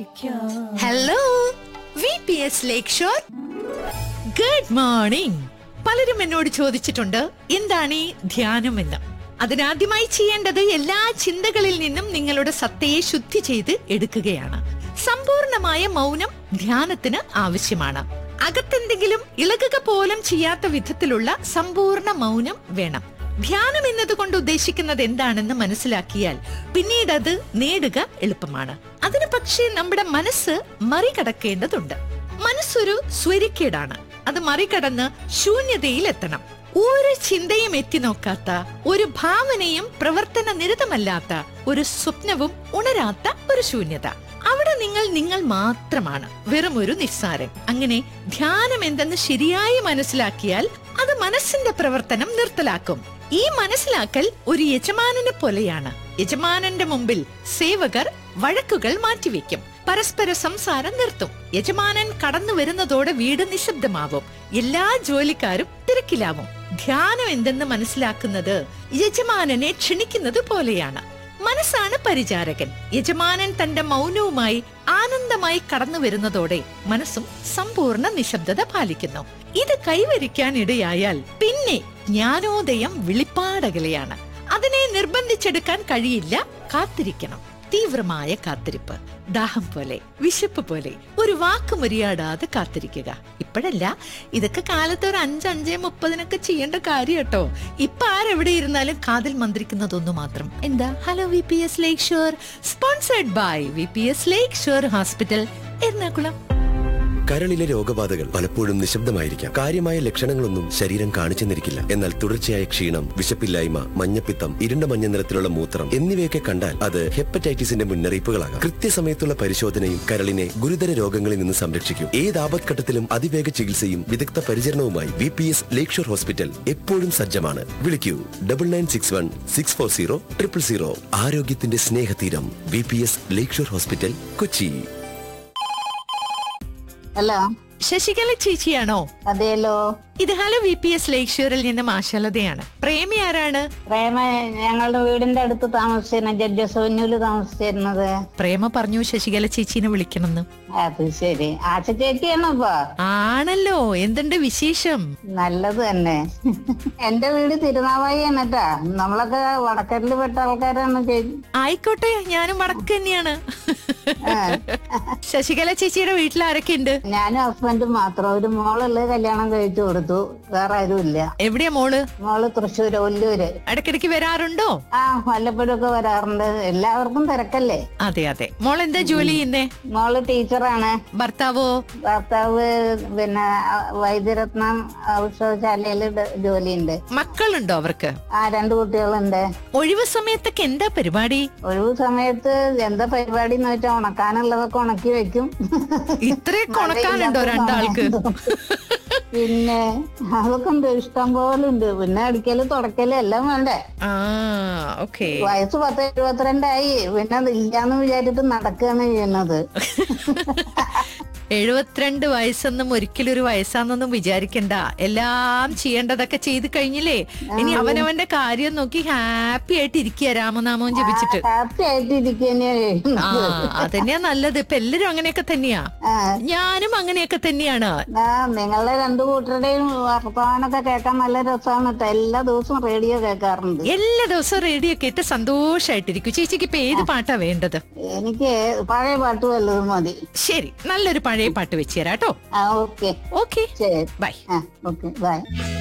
hello V P S lake shore good morning പലരും എന്നോട് ചോദിച്ചിട്ടുണ്ട് എന്താണ് ഈ ധ്യാനം എന്ന് അതിനാദ്യമായി ചെയ്യേണ്ടത് എല്ലാ ചിന്തകളിൽ നിന്നും നിങ്ങളുടെ സത്തയെ ശുദ്ധി ചെയ്ത് എടുക്കുകയാണ് സമ്പൂർണമായ മൗനം ധ്യാനത്തിന് ആവശ്യമാണ് അകത്തെന്തെങ്കിലും ഇളകുക പോലും ചെയ്യാത്ത വിധത്തിലുള്ള സമ്പൂർണ്ണ മൗനം വേണം ധ്യാനം എന്നതുകൊണ്ട് ഉദ്ദേശിക്കുന്നത് എന്താണെന്ന് മനസ്സിലാക്കിയാൽ പിന്നീട് അത് നേടുക എളുപ്പമാണ് അതിന് പക്ഷേ നമ്മുടെ മനസ്സ് മറികടക്കേണ്ടതുണ്ട് മനസ്സൊരു സ്വരിക്കേടാണ് അത് മറികടന്ന് ശൂന്യതയിൽ എത്തണം ഒരു ചിന്തയും എത്തി നോക്കാത്ത ഒരു ഭാവനയും പ്രവർത്തന നിരതമല്ലാത്ത ഒരു സ്വപ്നവും ഉണരാത്ത ഒരു ശൂന്യത അവിടെ നിങ്ങൾ നിങ്ങൾ മാത്രമാണ് വെറും ഒരു നിസ്സാരൻ അങ്ങനെ ധ്യാനം എന്തെന്ന് ശരിയായി മനസ്സിലാക്കിയാൽ അത് മനസ്സിന്റെ പ്രവർത്തനം നിർത്തലാക്കും ഈ മനസ്സിലാക്കൽ ഒരു യജമാനനെ പോലെയാണ് യജമാനന്റെ മുമ്പിൽ സേവകർ വഴക്കുകൾ മാറ്റിവെക്കും പരസ്പര സംസാരം നിർത്തും യജമാനൻ കടന്നു വരുന്നതോടെ വീട് നിശബ്ദമാവും എല്ലാ ജോലിക്കാരും തിരക്കിലാവും ധ്യാനം എന്തെന്ന് മനസ്സിലാക്കുന്നത് യജമാനനെ ക്ഷണിക്കുന്നത് പോലെയാണ് മനസ്സാണ് പരിചാരകൻ യജമാനൻ തന്റെ മൗനവുമായി ആനന്ദമായി കടന്നു വരുന്നതോടെ മനസ്സും സമ്പൂർണ്ണ നിശബ്ദത പാലിക്കുന്നു ഇത് കൈവരിക്കാൻ ഇടയായാൽ പിന്നെ ജ്ഞാനോദയം വിളിപ്പാടകലെയാണ് അതിനെ നിർബന്ധിച്ചെടുക്കാൻ കഴിയില്ല കാത്തിരിക്കണം തീവ്രമായ കാത്തിരിപ്പ് ദാഹം പോലെ വിശപ്പ് പോലെ ഒരു വാക്ക് മുരിയാടാതെ കാത്തിരിക്കുക ഇപ്പോഴല്ല ഇതൊക്കെ കാലത്ത് ഒരു അഞ്ച് അഞ്ചേ മുപ്പതിനൊക്കെ ചെയ്യേണ്ട കാര്യം കേട്ടോ ഇപ്പൊ ആരെവിടെ ഇരുന്നാലും കാതിൽ മന്ത്രിക്കുന്നതൊന്നു മാത്രം എന്താ hello V P S lake shore sponsored by V P S lake shore hospital Ernakulam കരളിലെ രോഗബാധകൾ പലപ്പോഴും നിശബ്ദമായിരിക്കാം കാര്യമായ ലക്ഷണങ്ങളൊന്നും ശരീരം കാണിച്ചെന്നിരിക്കില്ല എന്നാൽ തുടർച്ചയായ ക്ഷീണം വിശപ്പില്ലായ്മ മഞ്ഞപ്പിത്തം ഇരുണ്ട മഞ്ഞ നിറത്തിലുള്ള മൂത്രം എന്നിവയൊക്കെ കണ്ടാൽ അത് ഹെപ്പറ്റൈറ്റിസിന്റെ മുന്നറിയിപ്പുകളാകാം കൃത്യസമയത്തുള്ള പരിശോധനയും കരളിനെ ഗുരുതര രോഗങ്ങളിൽ നിന്ന് സംരക്ഷിക്കും ഏത് ആപത്ഘട്ടത്തിലും അതിവേഗ ചികിത്സയും വിദഗ്ധ പരിചരണവുമായി V P S lakeshore hospital എപ്പോഴും സജ്ജമാണ് വിളിക്കൂ double nine six one six four zero triple zero ആരോഗ്യത്തിന്റെ സ്നേഹതീരം V P S lakeshore hospital Kochi hello Sasikala ചേച്ചിയാണോ അതെയല്ലോ ഇത് hello V P S lake ഷോറിൽ നിന്നും ആശാലതയാണ് പ്രേമി ആരാണ് പ്രേമ ഞങ്ങളുടെ വീടിന്റെ അടുത്ത് താമസിച്ചിരുന്ന ജഡ്ജ് സോന്യൂല് താമസിച്ചിരുന്നത് പ്രേമ പറഞ്ഞു ശശികല ചേച്ചീനെ വിളിക്കണമെന്ന് അത് ശരി ആശ ചേച്ചിയാണോ ഇപ്പൊ ആണല്ലോ എന്തുണ്ട് വിശേഷം നല്ലത് തന്നെ എന്റെ വീട് തിരുനാവായിയാണ് കേട്ടാ നമ്മളൊക്കെ വടക്കരിൽ പെട്ട ആൾക്കാരാണ് ചേച്ചി ആയിക്കോട്ടെ ഞാനും വടക്ക് തന്നെയാണ് ശശികല ചേച്ചിയുടെ വീട്ടിൽ ആരൊക്കെ ഉണ്ട് ഞാനും ഹസ്ബൻഡും മാത്രം ഒരു മോളുള്ള കല്യാണം കഴിച്ചു കൊടുത്തു വേറെ ആരും ഇല്ല എവിടെയാ മോള് മോള് തൃശ്ശൂര് ഒല്ലൂര് ഇടയ്ക്കിടയ്ക്ക് വരാറുണ്ടോ ആ വല്ലപ്പോഴും ഒക്കെ വരാറുണ്ട് എല്ലാവർക്കും തിരക്കല്ലേ അതെ അതെ മോൾ എന്താ ജോലി ചെയ്യുന്നേ മോള് ടീച്ചറാണ് ഭർത്താവോ ഭർത്താവ് പിന്നെ അഹ് വൈദ്യരത്നം ഔഷധശാലയിൽ ജോലിയുണ്ട് മക്കളുണ്ടോ അവർക്ക് ആ രണ്ട് കുട്ടികളുണ്ട് ഒഴിവ് സമയത്തൊക്കെ എന്താ പരിപാടി ഒഴിവ് സമയത്ത് എന്താ പരിപാടി എന്ന് വെച്ചാൽ ഉണക്കാനുള്ളതൊക്കെ ഉണക്കി വെക്കും ഇത്രയൊക്കെ ഉണക്കാനുണ്ടോ രണ്ടാൾക്ക് പിന്നെ അതൊക്കെ ഉണ്ട് ഇഷ്ടം പോലെ ഉണ്ട് പിന്നെ അടിക്കല് തുടക്കല് എല്ലാം വേണ്ടേ ആ ഓക്കെ വയസ്സ് പത്ത് എഴുപത്തിരണ്ടായി പിന്നെ അത് ഇല്ലാന്ന് വിചാരിച്ചിട്ട് നടക്കുകയാണ് ചെയ്യുന്നത് എഴുപത്തിരണ്ട് വയസ്സൊന്നും ഒരിക്കലും ഒരു വയസ്സാന്നൊന്നും വിചാരിക്കണ്ട എല്ലാം ചെയ്യേണ്ടതൊക്കെ ചെയ്ത് കഴിഞ്ഞില്ലേ ഇനി അവനവന്റെ കാര്യം നോക്കി ഹാപ്പി ആയിട്ട് ഇരിക്കുക രാമനാമവും ജപിച്ചിട്ട് ഹാപ്പി ആയിട്ട് ഇരിക്കുകയാണ് ആ ചെയ്യുന്നത് അതന്നെയാ നല്ലത് ഇപ്പൊ എല്ലാരും അങ്ങനെയൊക്കെ തന്നെയാ ആ ഞാനും അങ്ങനെയൊക്കെ തന്നെയാണ് ആ നിങ്ങളുടെ രണ്ടു കൂട്ടരുടെയും വർത്തമാനമൊക്കെ കേൾക്കാൻ നല്ല രസമാണ് കേട്ടോ എല്ലാ ദിവസവും റേഡിയോ കേൾക്കാറുണ്ട് എല്ലാ ദിവസവും റേഡിയോ കേട്ട് സന്തോഷായിട്ടിരിക്കും ചേച്ചിക്ക് ഇപ്പൊ ഏത് പാട്ടാ വേണ്ടത് എനിക്ക് പഴയ പാട്ട് വല്ലതും മതി ശരി നല്ലൊരു പഴയ പാട്ട് വെച്ച് തരാം കേട്ടോ ആ ഓക്കെ ഓക്കെ ശരി ബൈ ആ ഓക്കെ ബൈ